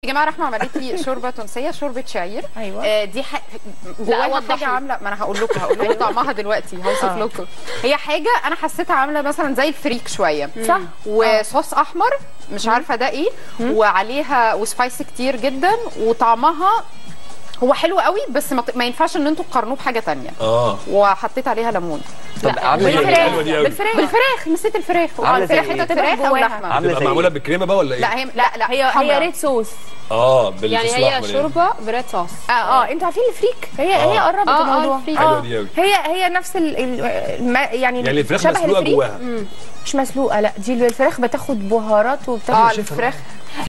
يا جماعه رحمه عملت لي شوربه تونسيه شوربه شعير أيوة. آه دي ح... جواها وضحي. حاجه عامله ما انا هقول لكم هقول لكم طعمها دلوقتي هوصف آه. لكم هي حاجه انا حسيتها عامله مثلا زي الفريك شويه صح وصوص احمر مش عارفه ده ايه وعليها وسبايسي كتير جدا وطعمها هو حلو قوي بس ما, ت- ما ينفعش ان انتوا تقارنوه بحاجه تانية اه وحطيت عليها ليمون طب عامله بالفراخ. ازاي؟ حلوة دي أوي. بالفراخ بالفراخ نسيت الفراخ عاملة زي الفراخ إيه؟ حتة فراخ او جواها. لحمه عامله تبقى زي معموله ايه؟ بالكريمه بقى ولا ايه؟ لا هي لا لا هي حمرا. هي ريد صوص اه بالصوص يعني الأحمر هي يعني. شوربه بريد صوص اه اه انتوا عارفين الفريك هي آه. هي قربت آه، آه، الموضوع الفريك. حلوة دي أوي. هي هي نفس ال ال الم- يعني يعني الفراخ شبه مسلوقه الفريك. جواها مش مسلوقه لا دي الفراخ بتاخد بهارات اه وبتاخد الفراخ